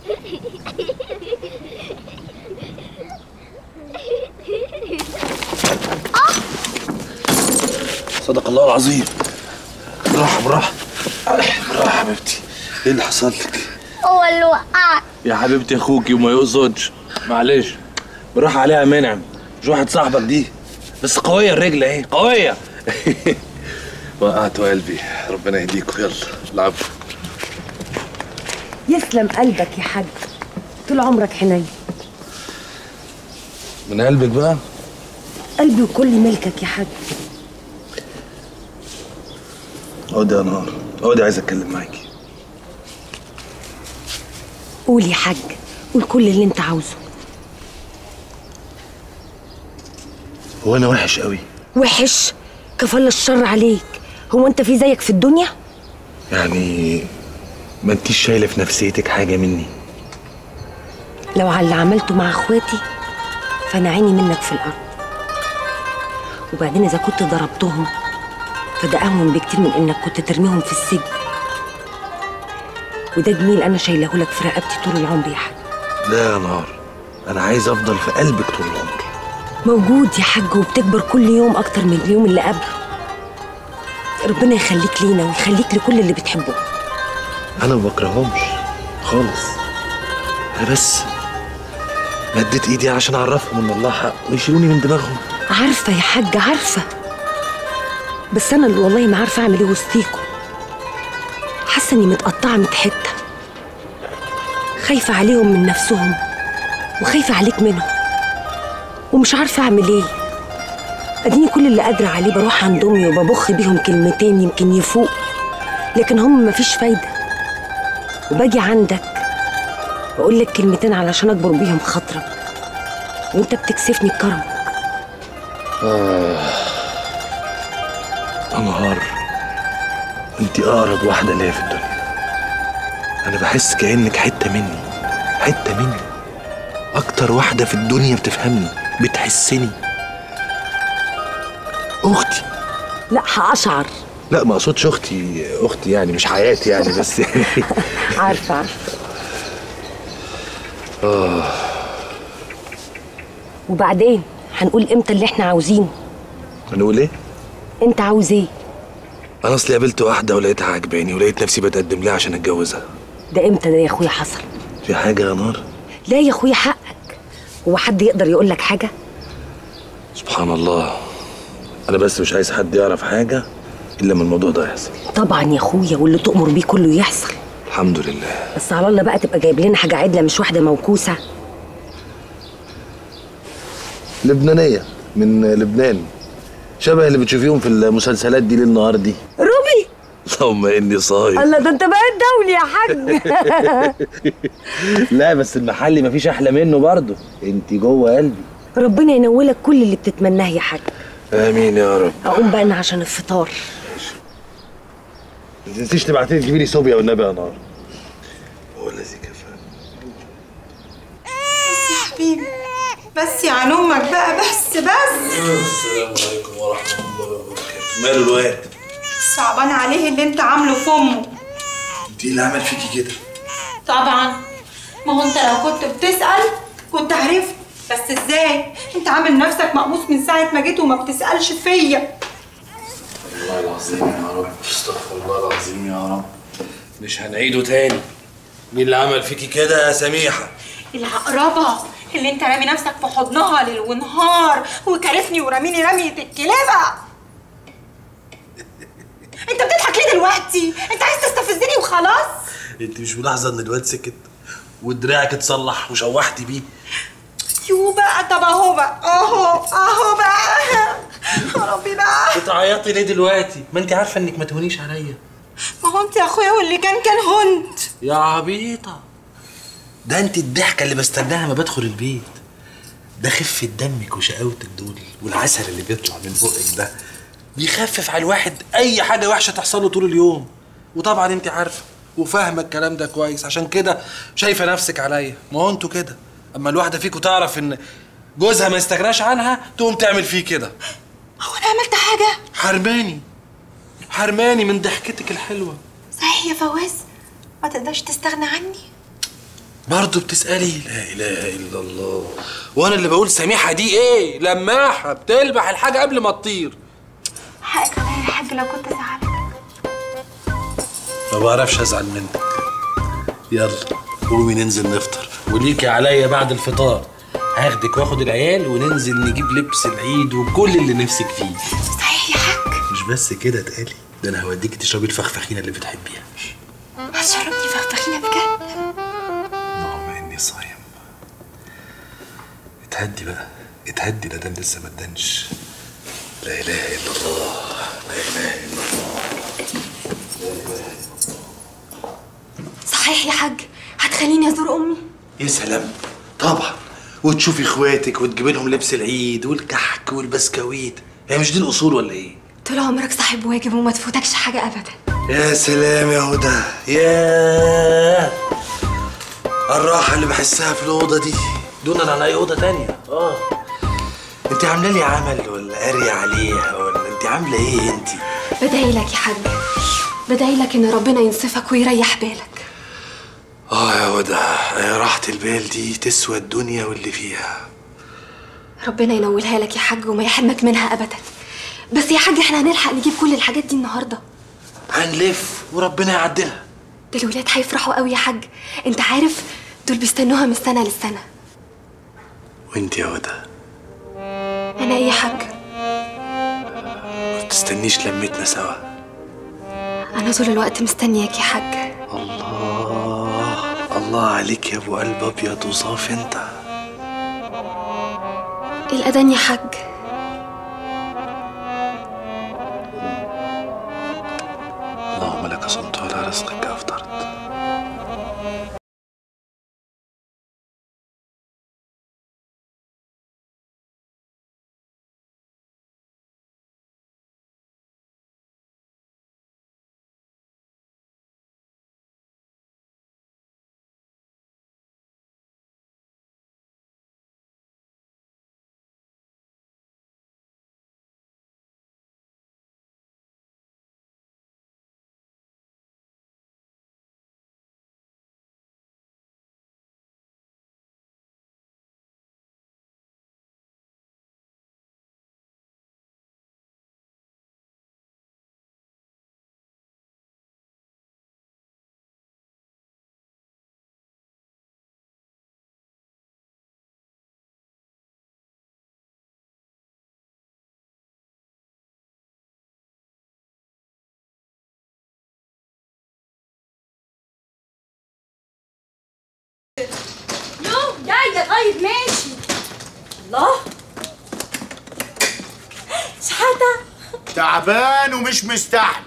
صدق الله العظيم بالراحة بالراحة بالراحة حبيبتي ايه اللي حصل لك؟ هو اللي وقعك يا حبيبتي اخوكي وما يقصدش معلش بالراحة عليها يا منعم مش واحد صاحبك دي بس قوية الرجل اهي قوية وقعت قلبي ربنا يهديكوا يلا العبوا يسلم قلبك يا حاج طول عمرك حنين من قلبك بقى قلبي وكل ملكك يا حاج اقعدي يا نهار اقعدي عايز اتكلم معاكي قول يا حاج قول كل اللي انت عاوزه هو انا وحش قوي وحش كفل الشر عليك هو انت في زيك في الدنيا يعني ما انتيش شايله في نفسيتك حاجه مني لو على اللي عملته مع اخواتي فانا عيني منك في الارض وبعدين اذا كنت ضربتهم فده اهون بكتير من انك كنت ترميهم في السجن وده جميل انا شايله لك في رقبتي طول العمر يا حاج لا يا نهار انا عايز افضل في قلبك طول العمر موجود يا حاج وبتكبر كل يوم اكتر من اليوم اللي قبله ربنا يخليك لينا ويخليك لكل اللي بتحبه انا ما بكرههمش خالص انا بس مديت ايدي عشان اعرفهم ان الله حق ويشيلوني من دماغهم عارفه يا حاج عارفه بس انا اللي والله ما عارفه اعمل ايه وسطيكوا حاسه اني متقطعه من حته خايفه عليهم من نفسهم وخايفه عليك منهم ومش عارفه اعمل ايه اديني كل اللي قادره عليه بروح عند امي وببخ بيهم كلمتين يمكن يفوق لكن هم مفيش فايده وباجي عندك بقول لك كلمتين علشان اكبر بيهم خاطرك وانت بتكسفني بكرمك انهار انت اقرب واحده ليا في الدنيا انا بحس كانك حته مني حته مني اكتر واحده في الدنيا بتفهمني بتحسني اختي لا هاشعر لا ما اقصدش اختي اختي يعني مش حياتي يعني بس عارفه عارفه وبعدين هنقول امتى اللي احنا عاوزينه هنقول ايه انت عاوز ايه انا اصلي قابلت واحده ولقيتها عجباني ولقيت نفسي بتقدم لها عشان اتجوزها ده امتى ده يا اخويا حصل في حاجه يا نار لا يا اخويا حقك هو حد يقدر يقول لك حاجه سبحان الله انا بس مش عايز حد يعرف حاجه الا من الموضوع ده يحصل طبعا يا اخويا واللي تؤمر بيه كله يحصل الحمد لله بس على الله بقى تبقى جايب لنا حاجه عدله مش واحده موكوسه لبنانيه من لبنان شبه اللي بتشوفيهم في المسلسلات دي ليل نهار دي روبي اللهم اني صايم الله ده انت بقيت دولي يا حاج لا بس المحلي مفيش احلى منه برضه انت جوه قلبي ربنا ينولك كل اللي بتتمناه يا حاج امين يا رب اقوم بقى انا عشان الفطار ما تنسيش تبعتي لي تجيبي لي صوبيا والنبي يا نار هو الذي كفى حبيبي بس يا عن امك بقى بس بس السلام عليكم ورحمه الله وبركاته ماله الواد صعبان عليه اللي انت عامله في امه انت ايه اللي عمل فيكي كده طبعا ما هو انت لو كنت بتسأل كنت عرفت بس ازاي انت عامل نفسك مقموص من ساعة ما جيت وما بتسألش فيا والله العظيم يا رب استغفر الله العظيم يا رب مش هنعيده تاني مين اللي عمل فيكي كده يا سميحه العقربة اللي انت رامي نفسك في حضنها ليل ونهار وكارفني وراميني رمية الكلابة انت بتضحك ليه دلوقتي؟ انت عايز تستفزني وخلاص؟ انت مش ملاحظه ان الواد سكت ودراعك اتصلح وشوحتي بيه يو بقى طب اهو بقى اهو اهو بقى يا ربي بقى بتعيطي ليه دلوقتي ما انت عارفه انك ما تهونيش عليا ما هو انت يا اخويا واللي كان كان هنت يا عبيطه ده انت الضحكه اللي بستناها ما بدخل البيت ده خفه دمك وشقاوتك دول والعسل اللي بيطلع من بقك ده بيخفف على الواحد اي حاجه وحشه تحصل له طول اليوم وطبعا انت عارفه وفاهمه الكلام ده كويس عشان كده شايفه نفسك عليا ما هو انتوا كده اما الواحده فيكم تعرف ان جوزها ما يستغناش عنها تقوم تعمل فيه كده هو انا عملت حاجه حرماني حرماني من ضحكتك الحلوه صحيح يا فواز ما تقدرش تستغنى عني برضه بتسألي لا إله إلا الله وأنا اللي بقول سميحة دي إيه لماحة بتلبح الحاجة قبل ما تطير حقك عليا يا حاج لو كنت زعلتك ما بعرفش أزعل منك يلا قومي ننزل نفطر وليكي عليا بعد الفطار هاخدك واخد العيال وننزل نجيب لبس العيد وكل اللي نفسك فيه صحيح يا حاج مش بس كده اتقالي ده انا هوديكي تشربي الفخفخينه اللي بتحبيها هتشربني فخفخينه بجد اللهم اني صايم اتهدي بقى اتهدي ده دم لسه ما اتدنش لا اله الا الله لا اله الا الله صحيح يا حاج هتخليني ازور امي يا سلام طبعا وتشوفي اخواتك وتجيبي لهم لبس العيد والكحك والبسكويت هي مش دي الاصول ولا ايه طول عمرك صاحب واجب وما تفوتكش حاجه ابدا يا سلام يا هدى يا الراحة اللي بحسها في الأوضة دي دونا عن أي أوضة تانية اه انت عاملة لي عمل ولا قارية عليها ولا انت عاملة ايه انت؟ بدعي لك يا حاج بدعي لك ان ربنا ينصفك ويريح بالك اه يا هدى يا راحة البال دي تسوى الدنيا واللي فيها ربنا ينولها لك يا حاج وما يحرمك منها ابدا بس يا حاج احنا هنلحق نجيب كل الحاجات دي النهارده هنلف وربنا يعدلها ده الولاد هيفرحوا قوي يا حاج انت عارف دول بيستنوها من السنه للسنه وانت يا هدى انا ايه يا حاج ما تستنيش لمتنا سوا انا طول الوقت مستنياك يا حاج الله الله عليك يا ابو قلب ابيض وصافي انت الاذان يا حاج اللهم لك صمت وعلى رزقك افطرت يو جاية طيب ماشي الله شحاتة تعبان ومش مستحمل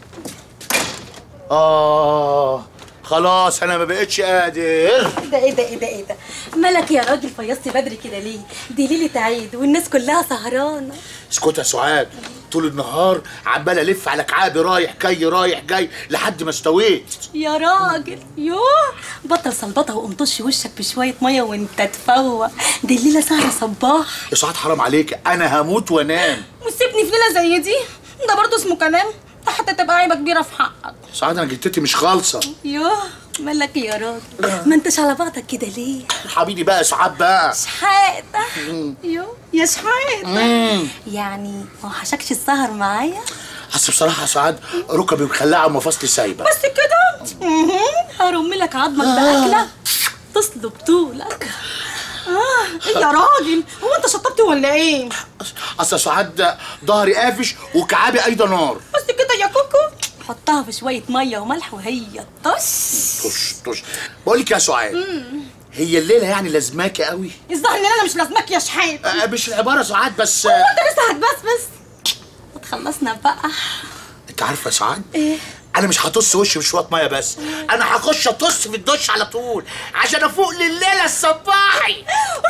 آه خلاص أنا ما بقتش قادر ده ايه ده ايه ده ايه ده مالك يا راجل فيصتي بدري كده ليه دي ليلة عيد والناس كلها سهرانة اسكت يا سعاد طول النهار عمال ألف على كعابي رايح جاي رايح جاي لحد ما استويت يا راجل يوه بطل صلبطة وقوم طش وشك بشوية مية وانت تفوق دي الليلة سهرة صباح يا سعاد حرام عليك أنا هموت وأنام وسيبني في ليلة زي دي ده برضه اسمه كلام ده حتى تبقى عيبة كبيرة في حقك سعاد أنا جدتي مش خالصة يوه مالك يا راجل ما انتش على بعضك كده ليه حبيبي بقى سعاد بقى شحاتة يو يا شحاتة يعني ما وحشكش السهر معايا أصل بصراحة يا سعاد ركبي مخلعة ومفاصلي سايبة بس كده مهم. هرم لك عظمك بأكلة تصلب طولك آه إيه يا راجل هو انت شطبت ولا ايه أصل يا سعاد ظهري قافش وكعابي أيضا نار بس كده يا كوكو حطها في شوية مية وملح وهي طش طش طش بقول لك يا سعاد هي الليلة يعني لازماكي قوي الظاهر ان انا مش لازمك يا شحات آه، مش العبارة سعاد بس آه، انت لسه هتبسبس ما تخلصنا بقى انت عارفة يا سعاد؟ ايه؟ انا مش هطص وشي بشوية مية بس انا هخش اطص في الدش على طول عشان افوق لليلة الصباحي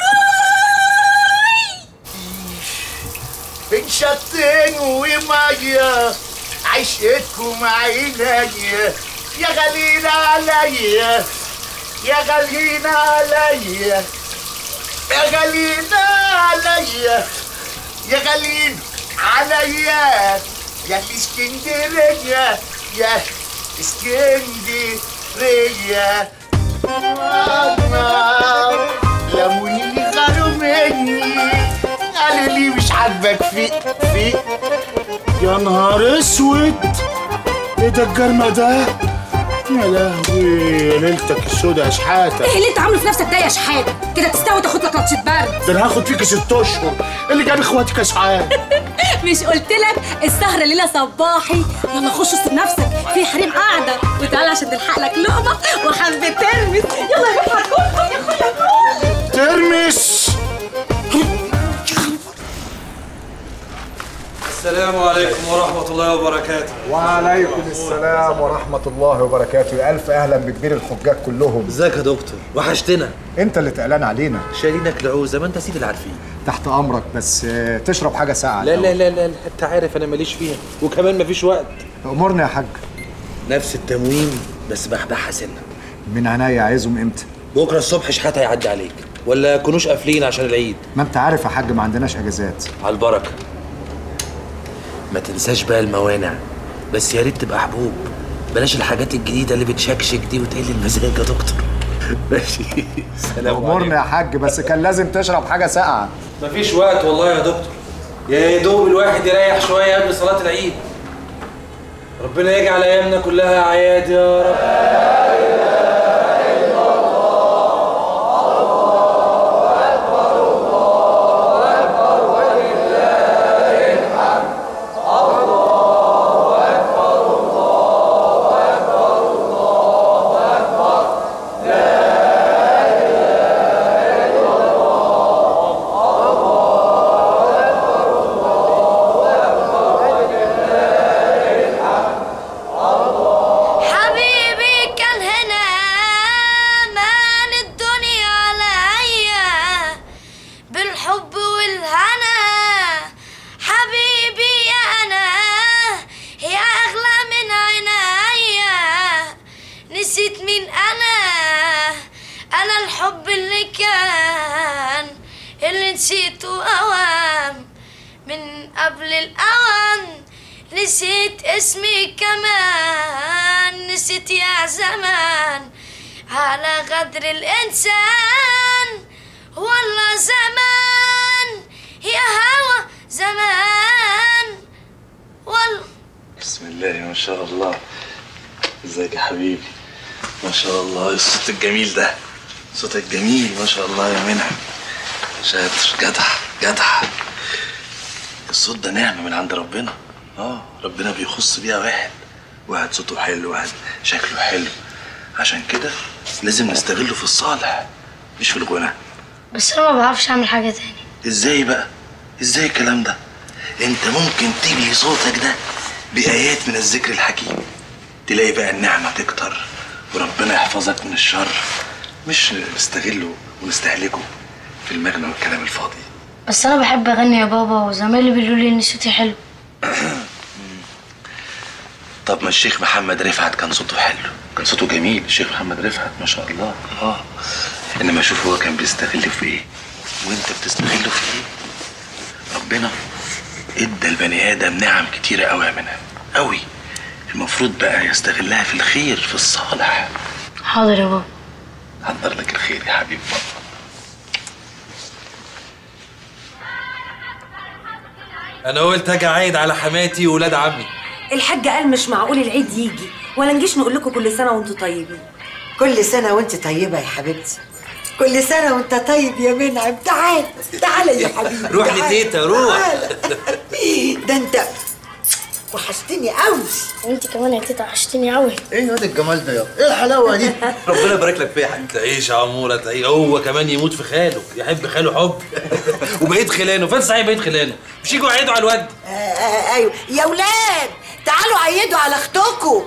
بين شطين ومية عشقتكم عينيا يا غالين عليا يا غالين عليا يا غالين عليا يا غالين عليا يا الاسكندرية يا اسكندرية لموني اللي خدوا مني قالوا لي مش عاجبك في في يا نهار اسود ايه ده الجرمة ده يا لهوي يا ليلتك السودا يا شحاتة ايه اللي انت عامله في نفسك ده يا شحاته كده تستوي تاخد لك لطشه برد ده انا هاخد فيك ست اشهر اللي جاب اخواتك يا شحاتة مش قلت لك السهره ليله صباحي يلا خش وسط نفسك في حريم قاعده وتعالى عشان نلحق لك لقمه وحبه ترمس يلا يا بابا هتقول يا اخويا كل ترمس السلام عليكم ورحمة الله وبركاته وعليكم السلام ورحمة الله وبركاته يا ألف أهلا بكبير الحجاج كلهم ازيك يا دكتور وحشتنا أنت اللي تقلان علينا شايلينك لعوزه ما انت سيد العارفين تحت أمرك بس آه، تشرب حاجة ساقعة لا لا الأول. لا لا لا، انت عارف انا ماليش فيها وكمان مفيش وقت أمرني يا حاج نفس التموين بس بحبحها سنه من عينيا عايزهم إمتى بكره الصبح شحات هيعدي عليك ولا كنوش قافلين عشان العيد ما أنت عارف يا حاج ما عندناش أجازات على البركه ما تنساش بقى الموانع بس يا ريت تبقى حبوب بلاش الحاجات الجديده اللي بتشكشك دي وتقل المزاج يا دكتور ماشي سلام أمرني يا حاج بس كان لازم تشرب حاجة ساقعة مفيش وقت والله يا دكتور يا دوب الواحد يريح شويه قبل صلاه العيد ربنا يجعل ايامنا كلها اعياد يا رب حبيبي كان هنا مان الدنيا عليا بالحب والهنا حبيبي يا انا يا اغلى من عينيا نسيت مين انا انا الحب اللي كان اللي نسيته اوام من قبل الاوان نسيت اسمي كمان نسيت يا زمان على قدر الإنسان والله زمان يا هوى زمان والله بسم الله ما شاء الله ازيك يا حبيبي ما شاء الله الصوت الجميل ده صوتك جميل ما شاء الله يا منعم شاطر جدع جدع الصوت ده نعمة من عند ربنا اه ربنا بيخص بيها واحد واحد صوته حلو واحد شكله حلو عشان كده لازم نستغله في الصالح مش في الغنى بس أنا ما بعرفش أعمل حاجة تاني ازاي بقى ازاي الكلام ده انت ممكن تجلي صوتك ده بايات من الذكر الحكيم تلاقي بقى النعمه تكتر وربنا يحفظك من الشر مش نستغله ونستهلكه في المغنى والكلام الفاضي بس أنا بحب أغني يا بابا وزمايلي بيقولوا لي إن صوتي حلو طب ما الشيخ محمد رفعت كان صوته حلو كان صوته جميل الشيخ محمد رفعت ما شاء الله اه انما شوف هو كان بيستغل في ايه وانت بتستغله في ايه ربنا ادى البني ادم نعم كتيره قوي يا منعم قوي المفروض بقى يستغلها في الخير في الصالح حاضر يا بابا حضر لك الخير يا حبيب بابا انا قلت اجي اعيد على حماتي وولاد عمي الحاج قال مش معقول العيد يجي ولا نجيش نقول لكم كل سنه وانتم طيبين كل سنة وانت طيبة يا حبيبتي كل سنة وانت طيب يا منعم تعال تعال يا حبيبي روح تعال. لتيتا، روح. تعال. ده انت وحشتني قوي وأنت كمان يا تيتا وحشتني أوي ايه هذا الجمال ده يا ايه الحلاوه دي ربنا يبارك لك فيها يا حبيبي تعيش يا عموره تعيش هو كمان يموت في خاله يحب خاله حب وبقيت خلانه فين صحيح بقيت خلانه مش يجوا يعيدوا على الواد آه آه ايوه يا ولاد تعالوا عيدوا على اختكم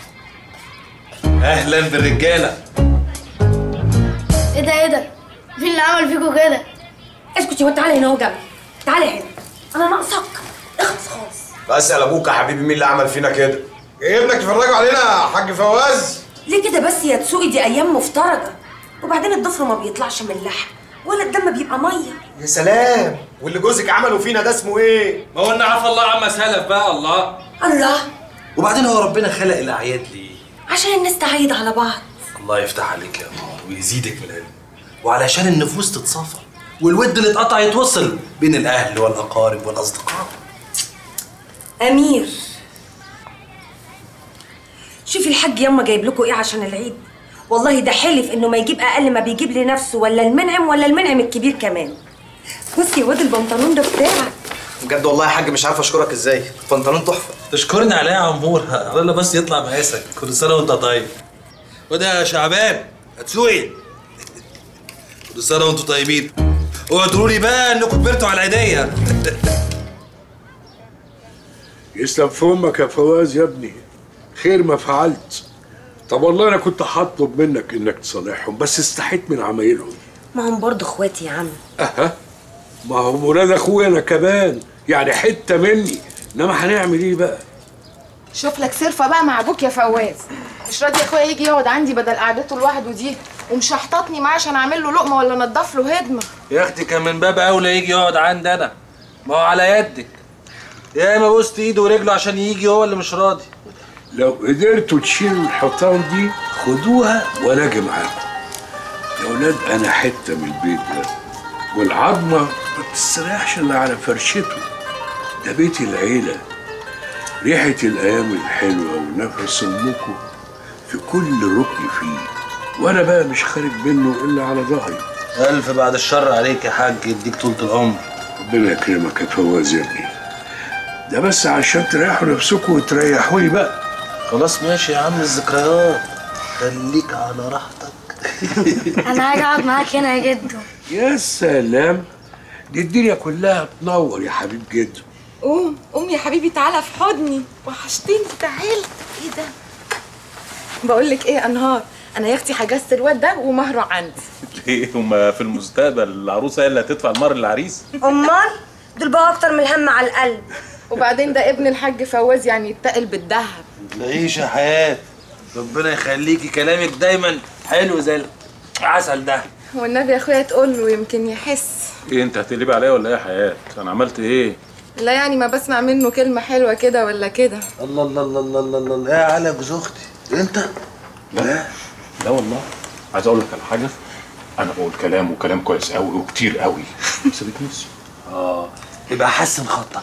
اهلا بالرجاله إيه ده إيه ده؟ مين اللي عمل فيكوا كده؟ اسكت يا واد تعالى هنا اهو جنبي تعالى هنا انا ناقصك اخلص خالص بسأل ابوك يا حبيبي مين اللي عمل فينا كده ايه ابنك تفرجوا علينا يا حاج فواز ليه كده بس يا تسوقي دي ايام مفترجه وبعدين الضفر ما بيطلعش من اللحم ولا الدم بيبقى ميه يا سلام واللي جوزك عمله فينا ده اسمه ايه ما قلنا عفى الله عما سلف بقى الله الله وبعدين هو ربنا خلق الاعياد ليه عشان الناس تعيد على بعض الله يفتح عليك يا نهار ويزيدك من العلم وعلشان النفوس تتصافى والود اللي اتقطع يتوصل بين الاهل والاقارب والاصدقاء امير شوفي الحاج ياما جايب لكم ايه عشان العيد والله ده حلف انه ما يجيب اقل ما بيجيب لنفسه ولا المنعم ولا المنعم الكبير كمان بصي يا واد البنطلون ده بتاعك بجد والله يا حاج مش عارف اشكرك ازاي البنطلون تحفه تشكرني عليه يا عمور الله بس يطلع مقاسك كل سنه وانت طيب وده يا شعبان هتسوقي كل سنه وانتم طيبين اوعوا تقولوا لي بقى انكم كبرتوا على العيديه يسلم في امك يا فواز يا ابني خير ما فعلت طب والله انا كنت هطلب منك انك تصالحهم بس استحيت من عمايلهم ما هم برضه اخواتي يا عم اها ما هو ولاد اخويا انا كمان يعني حته مني انما هنعمل ايه بقى شوف لك صرفه بقى مع ابوك يا فواز مش راضي اخويا يجي يقعد عندي بدل قعدته لوحده دي ومش هحتطني معاه عشان اعمل له لقمه ولا انضف له هدمه يا اختي كان من باب اولى يجي يقعد عندي انا ما هو على يدك يا اما بوست ايده ورجله عشان يجي هو اللي مش راضي لو قدرتوا تشيلوا الحيطان دي خدوها وانا اجي معاكم يا ولاد انا حته من البيت ده والعظمه ما بتستريحش الا على فرشته ده بيت العيله ريحه الايام الحلوه ونفس امكم في كل ركن فيه وانا بقى مش خارج منه الا على ظهري الف بعد الشر عليك يا حاج يديك طولة العمر ربنا يكرمك يا فواز يا ابني ده بس عشان تريحوا نفسكم وتريحوني بقى خلاص ماشي يا عم الذكريات خليك على راحتك انا هاجي اقعد معاك هنا يا جدو يا سلام دي الدنيا كلها تنور يا حبيب جدو قوم قوم يا حبيبي تعالى في حضني وحشتني تعالى ايه ده بقول لك ايه انهار انا يا اختي حجزت الواد ده ومهره عندي ليه هما في المستقبل العروسه هي اللي هتدفع المهر للعريس امال دول بقى اكتر من الهم على القلب وبعدين ده ابن الحاج فواز يعني يتقل بالذهب عيش يا حياة ربنا يخليكي كلامك دايما حلو زي العسل ده والنبي يا اخويا تقول له يمكن يحس ايه انت هتقلبي عليا ولا ايه يا حياه انا عملت ايه لا يعني ما بسمع منه كلمه حلوه كده ولا كده الله الله الله الله الله الله الله يا على جوز اختي انت لا لا والله عايز اقول لك على حاجه انا بقول كلام وكلام كويس قوي وكتير قوي سيبك نفسي اه يبقى حسن خطك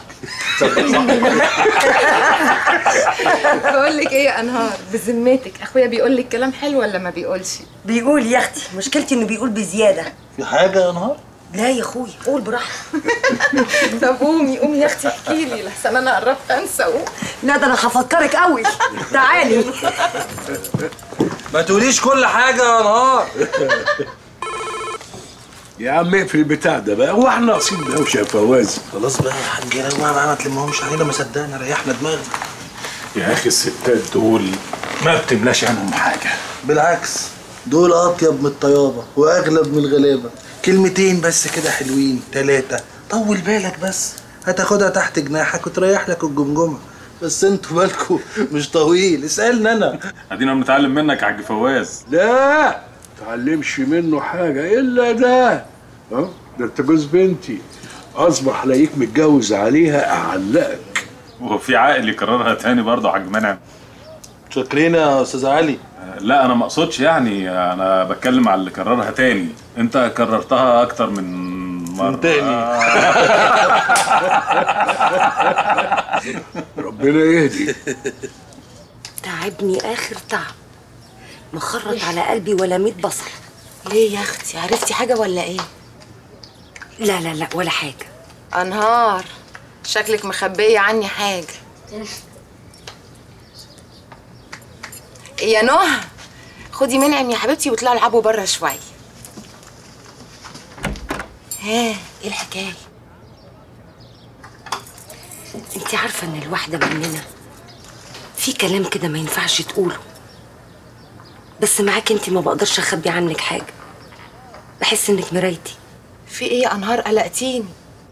بقول لك ايه يا انهار بذمتك اخويا بيقول لك كلام حلو ولا ما بيقولش بيقول يا اختي مشكلتي انه بيقول بزياده في حاجه يا نهار لا يا اخويا قول براحتك طب قومي قومي يا اختي احكي لي لحسن انا قربت انسى قوم لا ده انا هفكرك قوي تعالي ما تقوليش كل حاجه يا نهار يا عم اقفل البتاع ده بقى هو احنا ناقصين دوشه يا فواز خلاص بقى يا حاج يا ما ما تلمهمش علينا ما صدقنا ريحنا دماغنا يا اخي الستات دول ما بتملاش عنهم حاجه بالعكس دول اطيب من الطيابه واغلب من الغلابه كلمتين بس كده حلوين ثلاثه طول بالك بس هتاخدها تحت جناحك وتريح لك الجمجمه بس انتوا بالكوا مش طويل اسالني انا ادينا بنتعلم منك يا حاج فواز لا تعلمش منه حاجه الا ده اه ده انت جوز بنتي اصبح لاقيك متجوز عليها اعلقك وفي عاقل يكررها تاني برضه يا حاج منعم شاكرين يا استاذ علي لا انا ما اقصدش يعني انا بتكلم على اللي كررها تاني انت كررتها اكتر من مره تاني. ربنا يهدي تعبني اخر تعب مخرط على قلبي ولا ميت بصل ليه يا اختي عرفتي حاجه ولا ايه لا لا لا ولا حاجه انهار شكلك مخبيه عني حاجه يا نهى خدي منعم يا حبيبتي وطلعوا العبوا بره شويه ها ايه الحكايه انت عارفه ان الواحده مننا في كلام كده ما ينفعش تقوله بس معاك انت ما بقدرش اخبي عنك حاجه بحس انك مرايتي في ايه يا انهار قلقتيني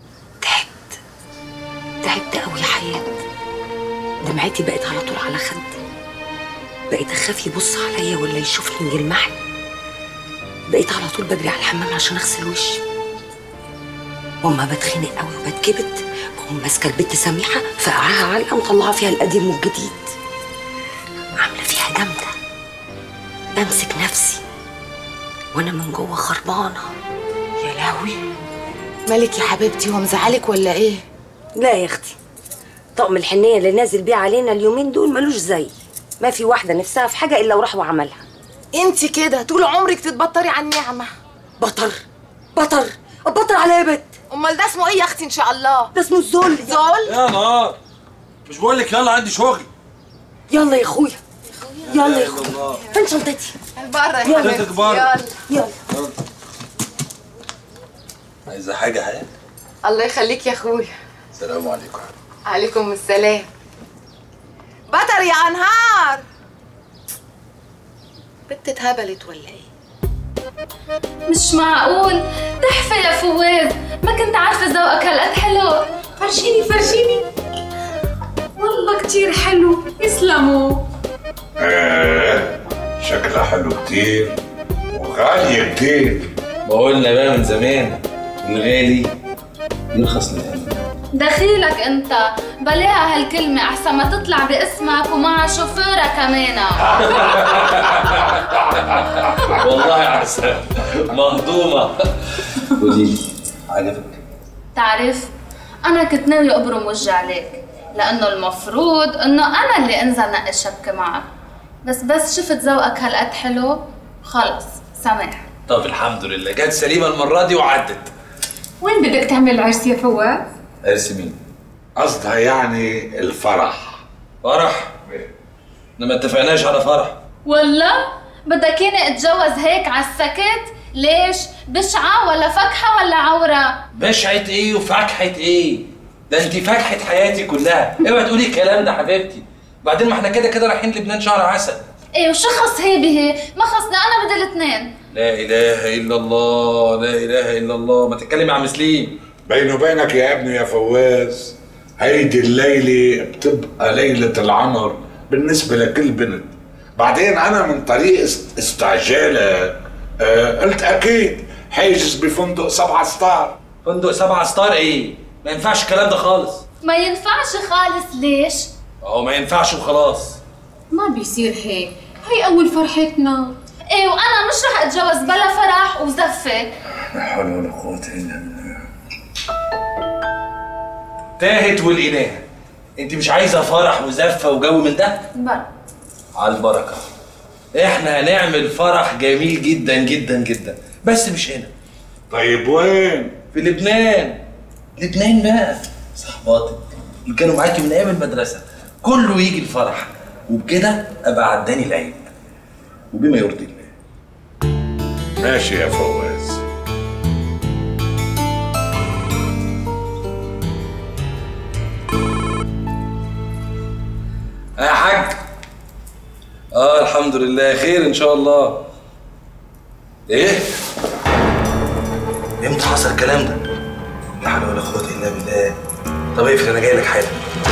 تعبت قوي يا حياه دمعتي بقت على طول على خدي بقيت اخاف يبص عليا ولا يشوفني يلمحني بقيت على طول بجري على الحمام عشان اغسل وشي واما بتخنق قوي وبتكبت بقوم ماسكه البت سميحه فقعها علقه مطلعه فيها القديم والجديد عامله فيها جامده امسك نفسي وانا من جوه خربانه يا لهوي مالك يا حبيبتي هو مزعلك ولا ايه لا يا اختي طقم الحنيه اللي نازل بيه علينا اليومين دول ملوش زي ما في واحده نفسها في حاجه الا وراح وعملها انت كده طول عمرك تتبطري على النعمه بطر بطر بطر على يا بت امال ده اسمه ايه يا اختي ان شاء الله ده اسمه الذل ذل يا نهار مش بقول لك يلا عندي شغل يلا يا اخويا يلا يا الله. اخويا فين شنطتي بره يا يلا. حبيبتي شنطتك بره. يلا يلا عايزه حاجه حاجه الله يخليك يا اخويا السلام عليكم عليكم السلام بطر يا انهار بنت اتهبلت ولا ايه مش معقول تحفة يا فواز ما كنت عارفة ذوقك هالقد حلو فرجيني فرجيني والله كتير حلو يسلموا آه شكلها حلو كتير وغالية كتير ما قلنا بقى من زمان الغالي يرخص للأمن دخيلك انت بلاها هالكلمة احسن ما تطلع باسمك ومع شوفيرة كمان والله عسل مهضومة قولي لي عجبك تعرف انا كنت ناوي ابرم وجهي عليك لانه المفروض انه انا اللي انزل نقي شبكة معك بس بس شفت ذوقك هالقد حلو خلص سامح طب الحمد لله جت سليمة المرة دي وعدت وين بدك تعمل العرس يا فواز؟ ارسي مين؟ قصدها يعني الفرح فرح؟ احنا ما اتفقناش على فرح ولا بدك ياني اتجوز هيك على السكت؟ ليش؟ بشعة ولا فكحة ولا عورة؟ بشعة ايه وفكحة ايه؟ ده انت فكحة حياتي كلها اوعي تقولي الكلام ده حبيبتي بعدين ما احنا كده كده رايحين لبنان شهر عسل ايه وشو خص هي بهي؟ ما خصني انا بدي الاثنين لا اله الا الله لا اله الا الله ما تتكلمي عن مسلم بيني وبينك يا ابني يا فواز هيدي الليلة بتبقى ليلة العمر بالنسبة لكل بنت بعدين أنا من طريق است- استعجالك آه قلت أكيد حاجز بفندق سبعة ستار فندق سبعة ستار ايه؟ ما ينفعش الكلام ده خالص ما ينفعش خالص ليش؟ اهو ما ينفعش وخلاص ما بيصير هيك هي اول فرحتنا ايه وانا مش رح اتجوز بلا فرح وزفه لا حول ولا قوة إلا بالله تاهت والإله انت مش عايزة فرح وزفة وجو من ده؟ بلا على البركة احنا هنعمل فرح جميل جدا جدا جدا بس مش هنا طيب وين؟ في لبنان لبنان بقى صحباتك اللي كانوا معاكي من ايام المدرسة كله يجي الفرح وبكده ابقى عداني العيب وبما يرضي الله ماشي يا فواز يا حاج اه الحمد لله خير ان شاء الله ايه امتى حصل الكلام ده لا حول ولا قوه الا بالله طب اقفل انا جاي لك حالا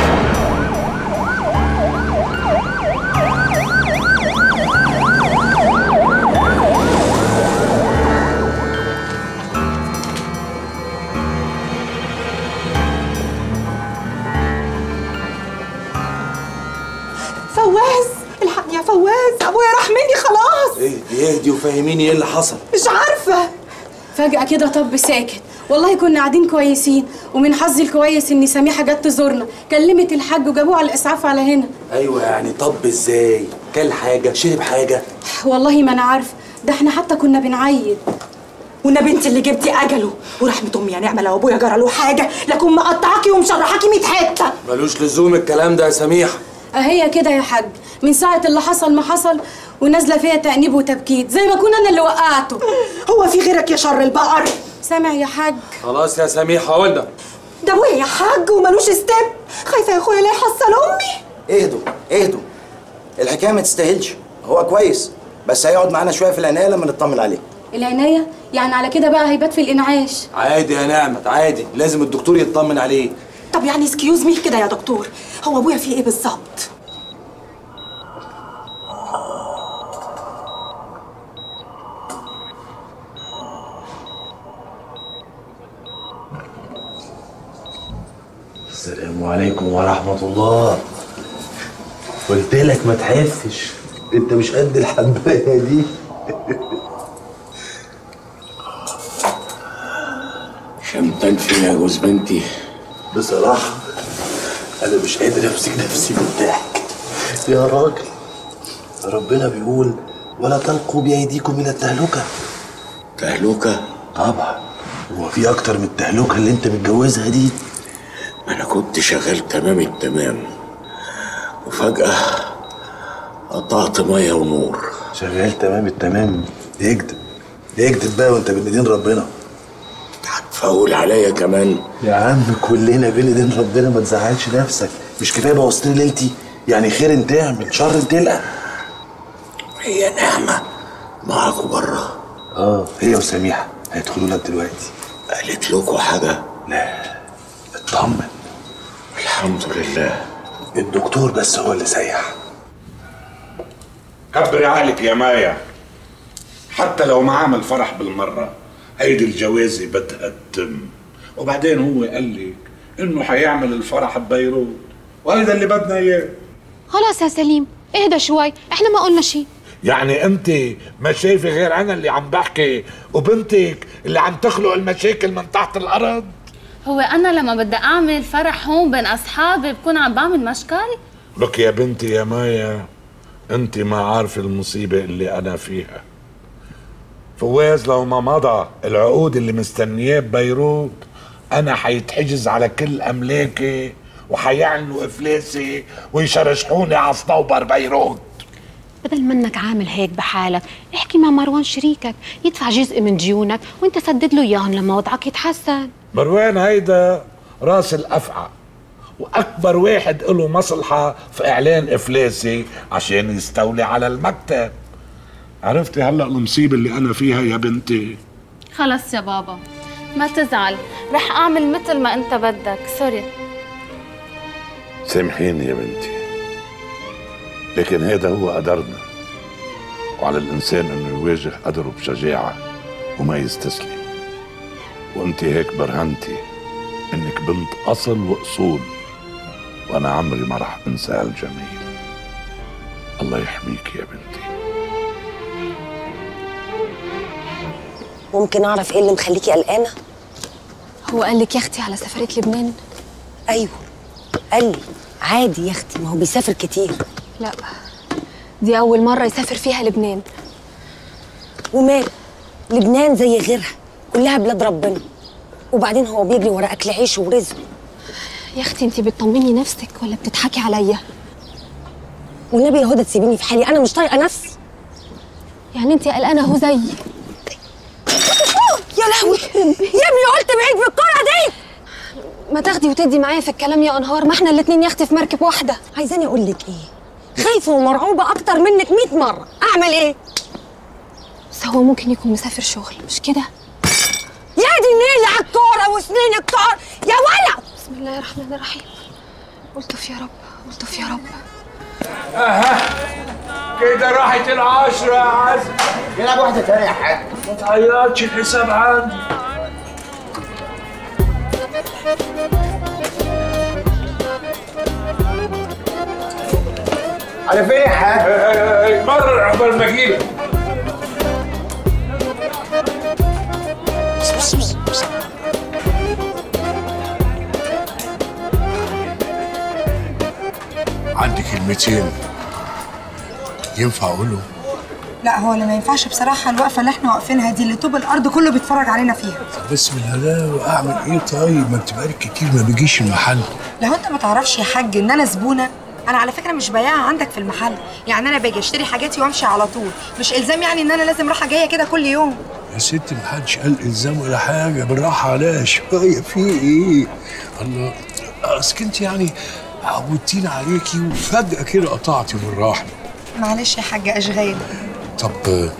فواز الحقني يا فواز ابويا راح مني خلاص ايه اهدي وفهميني ايه اللي حصل مش عارفه فجأة كده طب ساكت والله كنا قاعدين كويسين ومن حظي الكويس ان سميحة جت تزورنا كلمت الحاج وجابوه على الاسعاف على هنا ايوه يعني طب ازاي كل حاجه شرب حاجه والله ما انا عارفه ده احنا حتى كنا بنعيد والنبي انت اللي جبتي اجله ورحمه امي يا نعمه لو ابويا جرى له حاجه لكن مقطعاكي ومشرحاكي 100 حته ملوش لزوم الكلام ده يا سميحه اهي كده يا حاج من ساعة اللي حصل ما حصل ونازلة فيها تأنيب وتبكيت زي ما كنا انا اللي وقعته هو في غيرك يا شر البقر سامع يا حاج خلاص يا سميحه قلنا ده ابويا يا حاج وملوش استب خايفه يا اخويا لا يحصل امي اهدوا اهدوا الحكايه ما تستاهلش هو كويس بس هيقعد معانا شويه في العنايه لما نطمن عليه العناية يعني على كده بقى هيبات في الإنعاش عادي يا نعمت عادي لازم الدكتور يطمن عليه طب يعني سكيوز مي كده يا دكتور هو ابويا فيه ايه بالظبط السلام عليكم ورحمة الله قلت لك ما تحفش انت مش قد الحبايه دي شمتان فين يا جوز بنتي بصراحه انا مش قادر امسك نفسي من الضحك يا راجل ربنا بيقول ولا تلقوا بايديكم الى التهلكه تهلكه طبعا هو في اكتر من التهلكه اللي انت متجوزها دي انا كنت شغال تمام التمام وفجأة قطعت مية ونور شغال تمام التمام يكذب يكذب بقى وانت بين ايدين ربنا هتفول عليا كمان يا عم كلنا بين ايدين ربنا ما تزعلش نفسك مش كفايه بوظتني ليلتي يعني خير تعمل شر تلقى هي نعمة معاكوا بره اه هي وسميحه هيدخلوا لك دلوقتي قالت لكم حاجة؟ لا اطمن الحمد لله الدكتور بس هو اللي سيح كبري عقلك يا مايا حتى لو ما عمل فرح بالمرة هيدي الجوازة بدها تتم وبعدين هو قال لك انه حيعمل الفرح ببيروت وهيدا اللي بدنا اياه خلاص يا سليم اهدى شوي احنا ما قلنا شيء يعني انت ما شايفه غير انا اللي عم بحكي وبنتك اللي عم تخلق المشاكل من تحت الارض هو انا لما بدي اعمل فرح هون بين اصحابي بكون عم بعمل مشكل لك يا بنتي يا مايا انت ما عارفه المصيبه اللي انا فيها فواز لو ما مضى العقود اللي مستنياه ببيروت انا حيتحجز على كل املاكي وحيعلنوا افلاسي ويشرشحوني على صنوبر بيروت بدل منك عامل هيك بحالك احكي مع مروان شريكك يدفع جزء من ديونك وانت سدد له اياهم لما وضعك يتحسن مروان هيدا راس الافعى واكبر واحد له مصلحه في اعلان افلاسي عشان يستولي على المكتب عرفتي هلا المصيبه اللي انا فيها يا بنتي خلص يا بابا ما تزعل رح اعمل مثل ما انت بدك سوري سامحيني يا بنتي لكن هذا هو قدرنا وعلى الانسان انه يواجه قدره بشجاعه وما يستسلم وانت هيك برهنتي انك بنت اصل واصول وانا عمري ما رح انسى هالجميل الله يحميك يا بنتي ممكن اعرف ايه اللي مخليكي قلقانه هو قال لك يا اختي على سفريه لبنان ايوه قال لي عادي يا اختي ما هو بيسافر كتير لا دي اول مره يسافر فيها لبنان ومال لبنان زي غيرها كلها بلاد ربنا وبعدين هو بيجري ورا اكل عيشه ورزقه يا اختي انت بتطمني نفسك ولا بتضحكي عليا والنبي يا هدى تسيبيني في حالي انا مش طايقه نفسي يعني انت قلقانه اهو زيي يا لهوي يا ابني قلت بعيد بالكره دي ما تاخدي وتدي معايا في الكلام يا انهار ما احنا الاتنين يا اختي في مركب واحده عايزاني اقول لك ايه خايفه ومرعوبه اكتر منك 100 مره اعمل ايه بس هو ممكن يكون مسافر شغل مش كده يا دي النيل على الكوره وسنين الكوره يا ولد بسم الله الرحمن الرحيم الطف يا رب الطف يا رب اها كده راحت العشرة يا عزم يلعب واحدة تانية يا حاج ما تعيطش الحساب عندي على فين يا حاج؟ مرة عقبال ما اجيلك عندي كلمتين ينفع اقولهم لا هو اللي ما ينفعش بصراحه الوقفه اللي احنا واقفينها دي اللي طوب الارض كله بيتفرج علينا فيها بس بالهداوة اعمل ايه طيب ما انت بقالك كتير ما بيجيش المحل لو انت ما تعرفش يا حاج ان انا زبونه انا على فكره مش بياعه عندك في المحل يعني انا باجي اشتري حاجاتي وامشي على طول مش الزام يعني ان انا لازم رايحه جايه كده كل يوم يا ستي ما حدش قال الزام ولا حاجه بالراحه عليها شويه في ايه الله اصل انت يعني عودتينا عليكي وفجاه كده قطعتي بالراحه معلش يا حاج اشغال طب آه،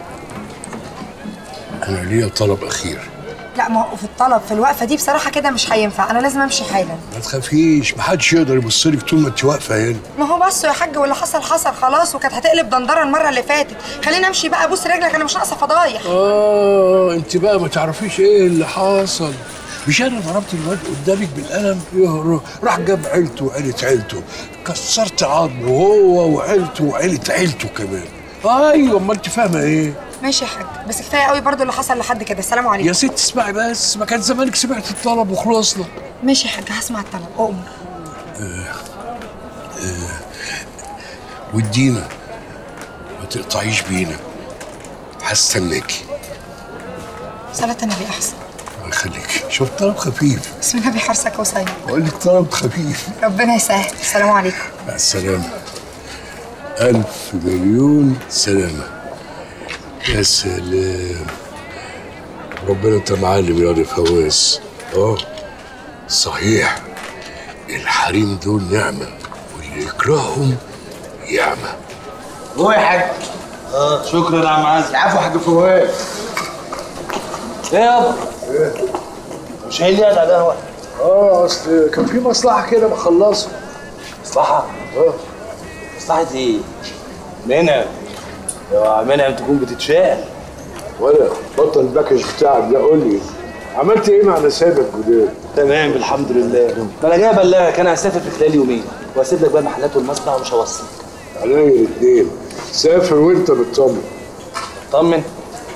انا ليا طلب اخير لا ما هو في الطلب في الوقفه دي بصراحه كده مش هينفع انا لازم امشي حالا ما تخافيش محدش يقدر يبص لك طول ما انت واقفه هنا ما هو بس يا حاج واللي حصل حصل خلاص وكانت هتقلب دندره المره اللي فاتت خلينا امشي بقى ابوس رجلك انا مش ناقصه فضايح اه انت بقى ما تعرفيش ايه اللي حصل مش انا ضربت الواد قدامك بالقلم يهرب راح جاب عيلته وعيله عيلته كسرت عظمه هو وعيلته وعيله عيلته كمان ايوه امال انت فاهمه ايه ماشي يا حاج بس كفايه قوي برضو اللي حصل لحد كده السلام عليكم يا ست اسمعي بس ما كان زمانك سمعت الطلب وخلصنا ماشي يا حاج هسمع الطلب اؤمر آه آه ودينا ما تقطعيش بينا هستناكي صلاة النبي احسن الله يخليك شوف طلب خفيف بسم الله بحرصك وصايم بقول لك طلب خفيف ربنا يسهل السلام عليكم مع السلامة ألف مليون سلامة يا سلام ربنا أنت معلم يا دي فواز أه صحيح الحريم دول نعمة واللي يكرههم يعمى هو يا حاج اه شكرا يا عم عزمي العفو يا حاج فواز ايه يابا مش هي اللي قاعد على القهوه اه اصل كان في مصلحة كده بخلصها مصلحه اه مصلحه ايه منى يا منى تكون بتتشاءل ولا بطل الباكج بتاعك ده قول لي عملت ايه مع نسابك جداد؟ تمام الحمد لله ما انا جاي ابلغك انا هسافر في خلال يومين واسيب لك بقى المحلات والمصنع ومش هوصل عليا الاثنين سافر وانت بتطمن طمن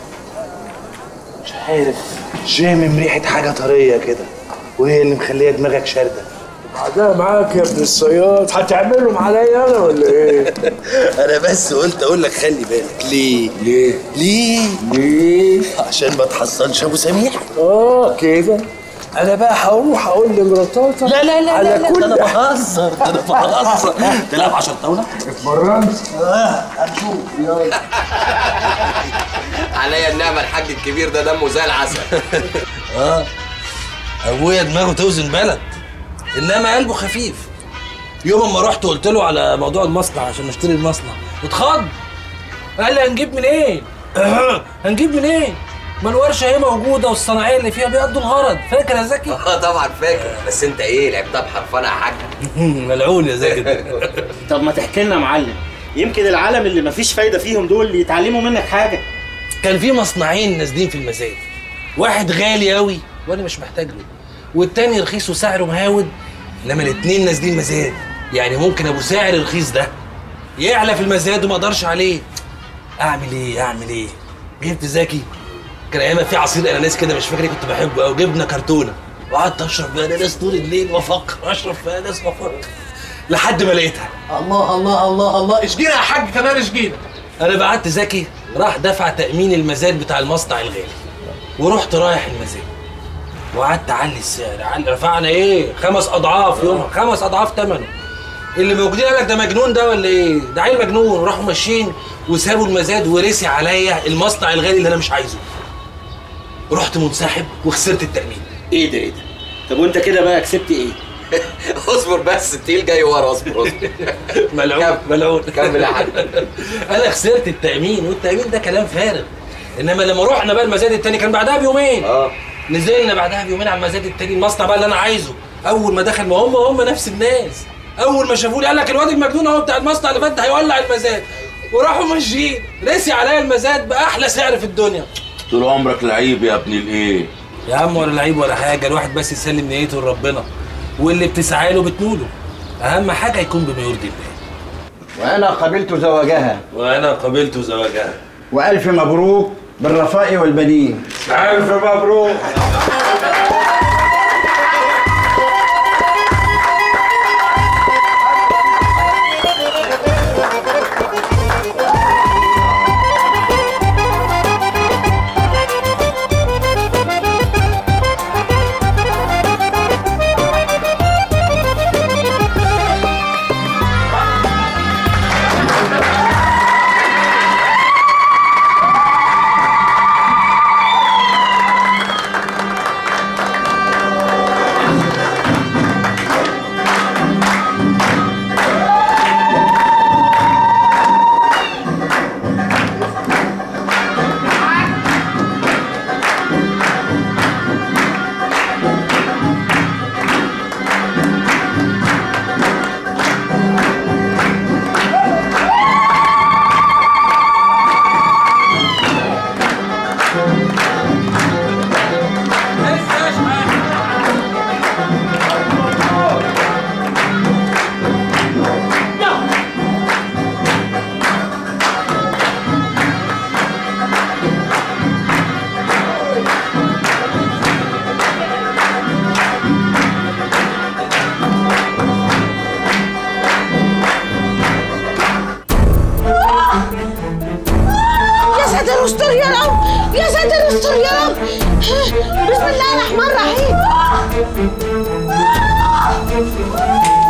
مش عارف شامم ريحه حاجه طريه كده وهي اللي مخليه دماغك شارده بعدها معاك يا ابن الصياد هتعملهم عليا انا ولا ايه؟ انا بس قلت اقول لك خلي بالك ليه ليه؟ ليه ليه؟ عشان ما تحصلش ابو سميح اه كده انا بقى هروح اقول لمراتاتك لا لا لا على لا, لا كل ده انا بهزر ده انا بهزر تلعب 10 طاوله اتمرنت اه هنشوف يلا عليا النعمه الحاج الكبير ده دمه زي العسل اه ابويا دماغه توزن بلد انما قلبه خفيف يوم ما رحت قلت له على موضوع المصنع عشان نشتري المصنع اتخض قال لي هنجيب منين هنجيب منين ما الورشه اهي موجوده والصناعيه اللي فيها بيقضوا الغرض فاكر يا زكي اه طبعا فاكر بس انت ايه لعبتها بحرفنه يا حاج ملعون يا زكي طب ما تحكي لنا يا معلم يمكن العالم اللي مفيش فايده فيهم دول يتعلموا منك حاجه كان في مصنعين نازلين في المزاد واحد غالي قوي وانا مش محتاج له والتاني رخيص وسعره مهاود انما الاتنين نازلين مزاد يعني ممكن ابو سعر الرخيص ده يعلى في المزاد وما اقدرش عليه اعمل ايه اعمل ايه جبت زكي كان ايامها في عصير اناناس كده مش فاكر إيه كنت بحبه قوي جبنا كرتونه وقعدت اشرب في اناناس طول الليل وافكر اشرب في اناناس وافكر لحد ما لقيتها الله الله الله الله اشجينا يا حاج كمان اشجينا انا بعت زكي راح دفع تامين المزاد بتاع المصنع الغالي ورحت رايح المزاد وقعدت اعلي السعر اعلي رفعنا ايه خمس اضعاف يومها خمس اضعاف ثمنه اللي موجودين قال لك ده مجنون ده ولا ايه ده عيل مجنون راحوا ماشيين وسابوا المزاد ورسي عليا المصنع الغالي اللي انا مش عايزه رحت منسحب وخسرت التامين ايه ده ايه ده طب وانت كده بقى كسبت ايه اصبر بس التقيل جاي ورا اصبر اصبر ملعون ملعون كمل يا حاج انا خسرت التامين والتامين ده كلام فارغ انما لما رحنا بقى المزاد التاني كان بعدها بيومين اه نزلنا بعدها بيومين على المزاد التاني المصنع بقى اللي انا عايزه اول ما دخل ما هم هم نفس الناس اول ما شافوني قال لك الواد المجنون اهو بتاع المصنع اللي فات ده هيولع المزاد وراحوا ماشيين رسي عليا المزاد باحلى سعر في الدنيا طول عمرك لعيب يا ابن الايه يا عم ولا لعيب ولا حاجه الواحد بس يسلم نيته لربنا واللي بتسعى له بتنوله اهم حاجه يكون بما يرضي الله وأنا قبلت زواجها وانا قبلت زواجها وألف مبروك بالرفاء والبنين ألف مبروك ساتر استر يا رب يا ساتر استر يا رب بسم الله الرحمن الرحيم